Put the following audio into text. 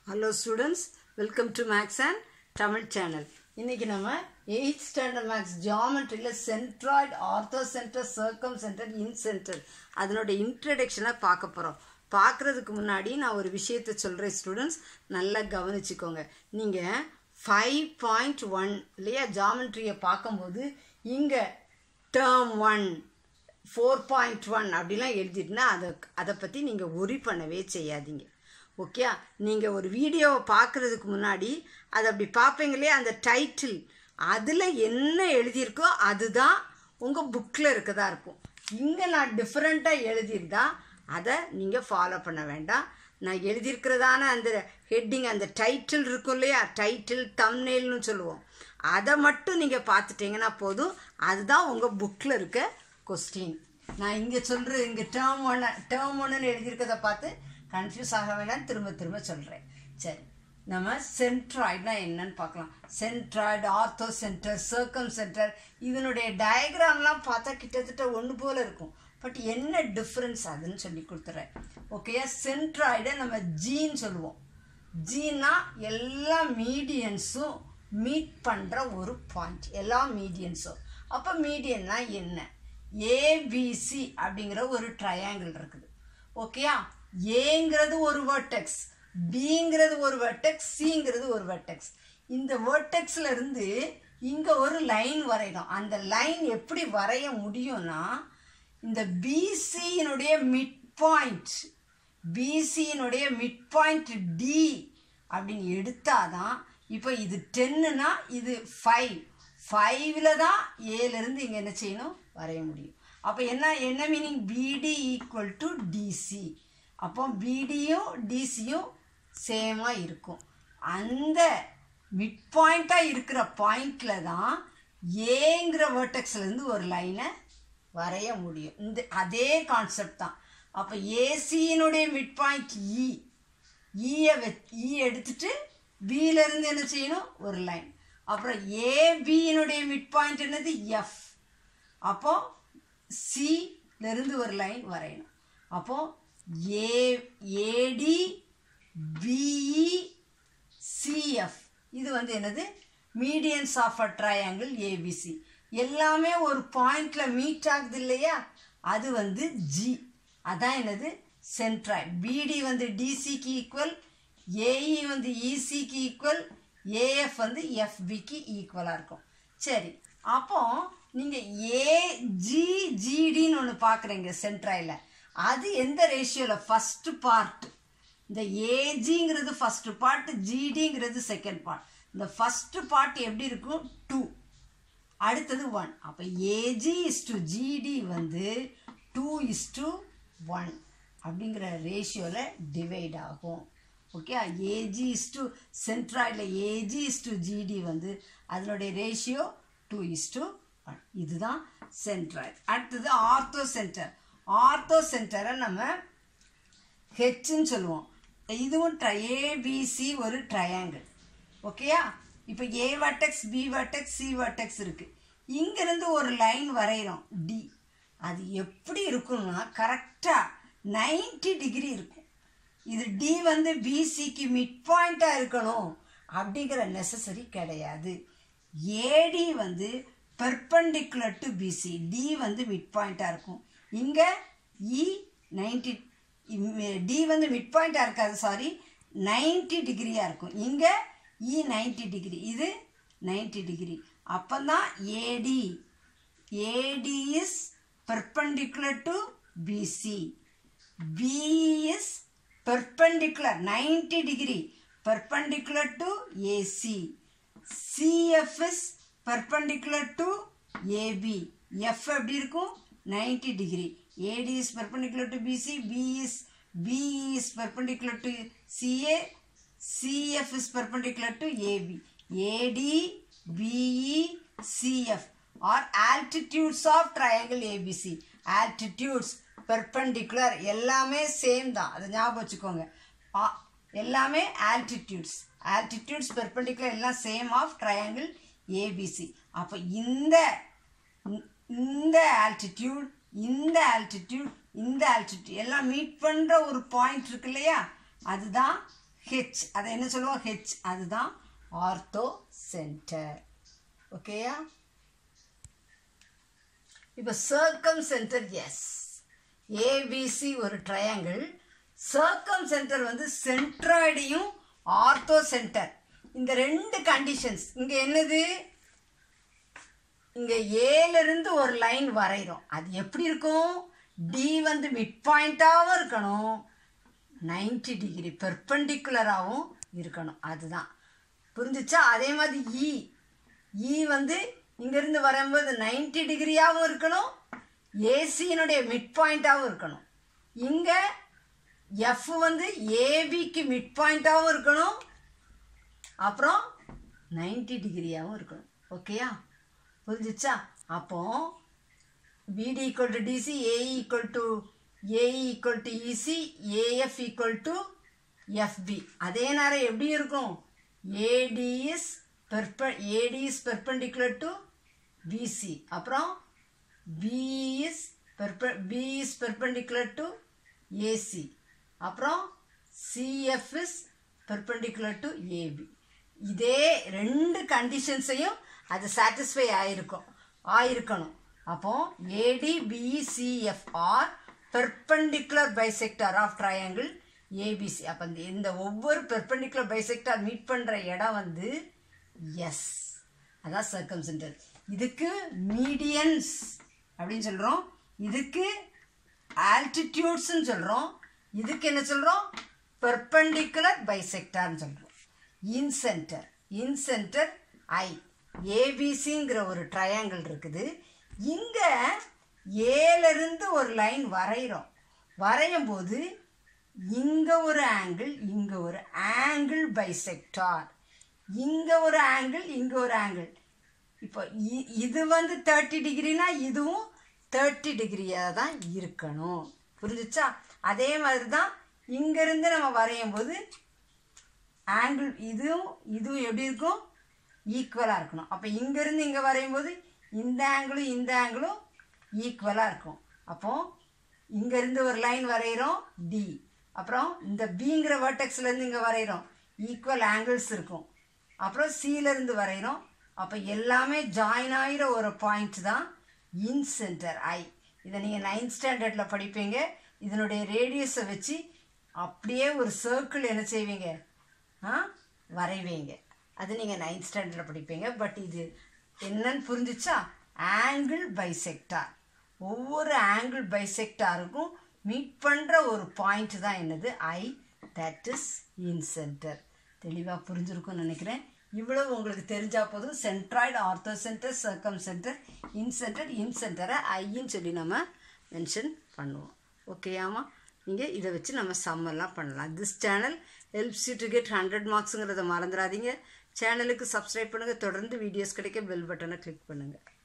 Hello students welcome to maths and Tamil channel இன்னைக்கு நம்ம eighth standard maths ஜியாமெட்ரியில் centroid orthocentre circumcentre incentre அதனோட இன்ட்ரடக்ஷனை பார்க்க போகிறோம் பார்க்குறதுக்கு முன்னாடி நான் ஒரு விஷயத்தை சொல்கிறேன் ஸ்டூடெண்ட்ஸ் நல்லா கவனிச்சுக்கோங்க நீங்கள் ஃபைவ் பாயிண்ட் ஒன் இல்லையா ஜாமெட்ரியை பார்க்கும்போது இங்கே term one four point one அப்படிலாம் எழுதிட்டுனா அதை அதை பற்றி நீங்கள் ஒரி பண்ணவே செய்யாதீங்க ஓகே நீங்கள் ஒரு வீடியோவை பார்க்குறதுக்கு முன்னாடி அதை அப்படி பார்ப்பீங்களே அந்த டைட்டில் அதில் என்ன எழுதியிருக்கோ அதுதான் உங்கள் புக்கில் இருக்கதா இருக்கும் இங்கே நான் டிஃப்ரெண்ட்டாக எழுதியிருந்தா அதை நீங்கள் ஃபாலோ பண்ண வேண்டாம் நான் எழுதியிருக்கிறதான அந்த ஹெட்டிங் அந்த டைட்டில் இருக்கும் இல்லையா டைட்டில் தம்னேல்னு சொல்லுவோம் அதை மட்டும் நீங்கள் பார்த்துட்டீங்கன்னா போதும் அதுதான் உங்கள் புக்கில் இருக்க கொஸ்டின் நான் இங்கே சொல்கிற இங்கே டேர்ம் ஒன்று டேர்ம் ஒன்றுன்னு எழுதியிருக்கதை பார்த்து கன்ஃபியூஸ் ஆக வேணாம் திரும்ப திரும்ப சொல்கிறேன் சரி நம்ம சென்ட்ராய்டுனா என்னன்னு பார்க்கலாம் centroid orthocentre circumcentre இதனுடைய டயக்ராம்லாம் பார்த்தா கிட்டத்தட்ட ஒன்று போல் இருக்கும் பட் என்ன டிஃப்ரென்ஸ் அதுன்னு சொல்லி கொடுத்துட்றேன் ஓகேயா சென்ட்ராய்டை நம்ம ஜீன்னு சொல்லுவோம் ஜீனா எல்லா மீடியன்ஸும் மீட் பண்ணுற ஒரு பாயிண்ட் எல்லா மீடியன்ஸும் அப்போ மீடியன்னா என்ன ஏபிசி அப்படிங்கிற ஒரு ட்ரையாங்கிள் இருக்குது ஓகேயா ஏங்கிறது ஒரு வேர்டெக்ஸ் பிங்கிறது ஒரு வேர்டெக்ஸ் சிங்கிறது ஒரு வேர்டெக்ஸ் இந்த வேர்டெக்ஸ்ல இருந்து இங்கே ஒரு லைன் வரையணும் அந்த லைன் எப்படி வரைய முடியும்னா இந்த பிசியினுடைய மிட் பாயிண்ட் பிசியினுடைய மிட் பாயிண்ட் டி அப்படின்னு எடுத்தாதான் இப்போ இது டென்னுனா இது ஃபைவ் ஃபைவ்ல தான் ஏலேருந்து இங்கே என்ன செய்யணும் வரைய முடியும் அப்போ என்ன என்ன மீனிங் பிடி ஈக்குவல் டு டிசி அப்போ பிடியும் டிசியும் சேமாக இருக்கும் அந்த மிட் பாயிண்ட்டாக இருக்கிற பாயிண்டில் தான் ஏங்கிற வேர்டெக்ஸ்லேருந்து ஒரு லைனை வரைய முடியும் இந்த அதே கான்செப்ட் தான் அப்போ ஏசியினுடைய மிட் பாயிண்ட் இ ஈயை வெ இ எடுத்துட்டு பியிலேருந்து என்ன செய்யணும் ஒரு லைன் அப்புறம் ஏபியினுடைய மிட் பாயிண்ட் என்னது எஃப் அப்போ சிலேருந்து ஒரு லைன் வரையணும் அப்போ ஏ ஏடி பிஇ சிஎஃப் இது வந்து என்னது medians of a triangle A B C எல்லாமே ஒரு பாயிண்ட்ல மீட் ஆகுது இல்லையா அது வந்து ஜி அதான் என்னது சென்ட்ராய்ட் பிடி வந்து டிசிக்கு ஈக்குவல் ஏஇ வந்து இசிக்கு ஈக்குவல் ஏஎஃப் வந்து எஃபிக்கு ஈக்குவலாக இருக்கும் சரி அப்போ நீங்கள் ஏஜிஜிடின்னு ஒன்று பார்க்குறீங்க சென்ட்ராயில் அது எந்த ரேஷியோவில் ஃபஸ்ட்டு பார்ட் இந்த ஏஜிங்கிறது ஃபஸ்ட்டு பார்ட் ஜிடிங்கிறது செகண்ட் பார்ட் இந்த ஃபஸ்ட்டு பார்ட் எப்படி இருக்கும் டூ அடுத்தது ஒன் அப்போ ஏஜி இஸ் டு ஜிடி வந்து டூ இஸ் டு ஒன் அப்படிங்கிற ரேஷியோவில் டிவைட் ஆகும் ஓகே ஏஜி இஸ் டு சென்ட்ராய்டில் ஏஜி இஸ் டு ஜிடி வந்து அதனுடைய ratio two is to one இதுதான் சென்ட்ராய்ட் அடுத்தது ஆர்த்தோ சென்டர் ஆர்த்தோ சென்டரை நம்ம ஹெச்ன்னு சொல்லுவோம் இதுவும் ட்ரை ஏபிசி ஒரு ட்ரையாங்கிள் ஓகேயா இப்போ ஏ வட்டெக்ஸ் பி வட்டெக்ஸ் சி வட்டெக்ஸ் இருக்குது இங்கேருந்து ஒரு லைன் வரைகிறோம் டி அது எப்படி இருக்கும்னா கரெக்டாக நைன்டி டிகிரி இருக்கும் இது டி வந்து பிசிக்கு மிட் பாயிண்ட்டாக இருக்கணும் அப்படிங்கிற நெசசரி கிடையாது ஏடி வந்து பெர்பண்டிகுலர் டு பிசி டி வந்து மிட் பாயிண்ட்டாக இருக்கும் இங்கே இ நைன்டி டி வந்து மிட் பாயிண்ட்டாக இருக்காது சாரி நைன்டி டிகிரியாக இருக்கும் இங்கே இ நைன்டி டிகிரி இது நைன்டி டிகிரி அப்போ தான் A D A D is perpendicular to B C B is perpendicular ninety degree perpendicular to A C C F is perpendicular to A B F எப்படி இருக்கும் ninety degree A D is perpendicular to B C B is B is perpendicular to C A CF is perpendicular to AB. AD, BE, CF are altitudes of triangle ABC. Altitudes, perpendicular எல்லாமே same தான் அதை ஞாபகம் வச்சுக்கோங்க எல்லாமே altitudes. Altitudes, perpendicular எல்லாம் same of triangle A B C அப்போ இந்த இந்த ஆல்டிடியூட் இந்த ஆல்டிடியூட் இந்த ஆல்டிடியூட் எல்லாம் மீட் பண்ணுற ஒரு பாயிண்ட் இருக்கு இல்லையா அதுதான் ஹெச் அதை என்ன சொல்லுவோம் ஹெச் அதுதான் ஆர்த்தோ சென்டர் ஓகேயா இப்போ சர்க்கம் சென்டர் எஸ் ஏபிசி ஒரு ட்ரையாங்கிள் சர்க்கம் சென்டர் வந்து சென்ட்ராய்டையும் ஆர்த்தோ சென்டர் இந்த ரெண்டு கண்டிஷன்ஸ் இங்கே என்னது இங்கே ஏலேருந்து ஒரு லைன் வரைகிறோம் அது எப்படி இருக்கும் டி வந்து மிட் பாயிண்ட்டாகவும் இருக்கணும் நைன்டி டிகிரி பெர்பெண்டிகுலராகவும் இருக்கணும் அதுதான் புரிஞ்சிச்சா அதே மாதிரி இ இ வந்து இங்கேருந்து வரும்போது நைன்டி டிகிரியாகவும் இருக்கணும் ஏசியினுடைய மிட் பாயிண்ட்டாகவும் இருக்கணும் இங்கே எஃப் வந்து ஏபிக்கு மிட் பாயிண்ட்டாகவும் இருக்கணும் அப்புறம் நைன்டி டிகிரியாகவும் இருக்கணும் ஓகேயா புரிஞ்சிச்சா அப்போ B D equal to D C A E equal to A E equal to E C A F equal to F B அதே நேரம் எப்படி இருக்கும் A D is perp A D is perpendicular to B C அப்புறம் B is perp B is perpendicular to A C அப்புறம் C F is perpendicular to A B இதே ரெண்டு கண்டிஷன்ஸையும் அது சாட்டிஸ்ஃபை ஆயிருக்கும் ஆயிருக்கணும் அப்போ A D B C F are perpendicular bisector of triangle A B C அப்போ இந்த இந்த ஒவ்வொரு பெர்பெண்டிகுலர் பைசெக்டார் மீட் பண்ணுற இடம் வந்து எஸ் அதான் சர்க்கம் சென்டர் இதுக்கு மீடியன்ஸ் அப்படின்னு சொல்கிறோம் இதுக்கு ஆல்டிடியூட்ஸ்ன்னு சொல்கிறோம் இதுக்கு என்ன சொல்கிறோம் பெர்பெண்டிகுலர் பைசெக்டார்னு சொல்கிறோம் இன் சென்டர் இன் சென்டர் ஐ ஏபிசிங்கிற ஒரு ட்ரையாங்கிள் இருக்குது இங்கே ஏலேருந்து ஒரு லைன் வரைகிறோம் வரையும் போது இங்கே ஒரு ஆங்கிள் இங்கே ஒரு ஆங்கிள் பைசெக்டார் இங்கே ஒரு ஆங்கிள் இங்கே ஒரு ஆங்கிள் இப்போ இ- இது வந்து தேர்ட்டி டிகிரினா இதுவும் தேர்ட்டி டிகிரியாக தான் இருக்கணும் புரிஞ்சுச்சா அதே மாதிரி தான் இங்கேருந்து நம்ம வரையும் போது ஆங்கிள் இதுவும் இதுவும் எப்படி இருக்கும் ஈக்குவலாக இருக்கணும் அப்போ இங்கேருந்து இங்கே வரையும் போது இந்த ஆங்கிளும் இந்த ஆங்கிளும் ஈக்குவலாக இருக்கும் அப்போது இங்கேருந்து ஒரு லைன் வரைகிறோம் டி அப்புறம் இந்த பிங்கிற வேர்டெக்ஸ்லேருந்து இங்கே வரைகிறோம் ஈக்குவல் ஆங்கிள்ஸ் இருக்கும் அப்புறம் சியிலேருந்து வரைகிறோம் அப்போ எல்லாமே ஜாயின் ஆகிற ஒரு பாயிண்ட் தான் இன் சென்டர் ஐ இதை நீங்கள் நைன்த் ஸ்டாண்டர்டில் படிப்பீங்க இதனுடைய ரேடியஸை வச்சு அப்படியே ஒரு சர்க்கிள் என்ன செய்வீங்க ஆ வரைவீங்க அது நீங்கள் நைன்த் ஸ்டாண்டர்டில் படிப்பீங்க பட் இது என்னன்னு புரிஞ்சுச்சா ஆங்கிள் பைசெக்டார் ஒவ்வொரு ஆங்கிள் பைசெக்டாருக்கும் மீட் பண்ணுற ஒரு பாயிண்ட் தான் என்னது I that is incentre தெளிவாக புரிஞ்சிருக்கும்னு நினைக்கிறேன் இவ்வளவு உங்களுக்கு தெரிஞ்சா போதும் centroid orthocentre circumcentre incentre இன் சென்டரை ஐன்னு சொல்லி நம்ம மென்ஷன் பண்ணுவோம் ஓகேயாமா நீங்கள் இதை வச்சு நம்ம சம்மெல்லாம் பண்ணலாம் this channel helps you to get hundred மார்க்ஸுங்கிறத மறந்துடாதீங்க சேனலுக்கு சப்ஸ்கிரைப் பண்ணுங்கள் தொடர்ந்து வீடியோஸ் கிடைக்க பெல் பட்டனை கிளிக் பண்ணுங்கள்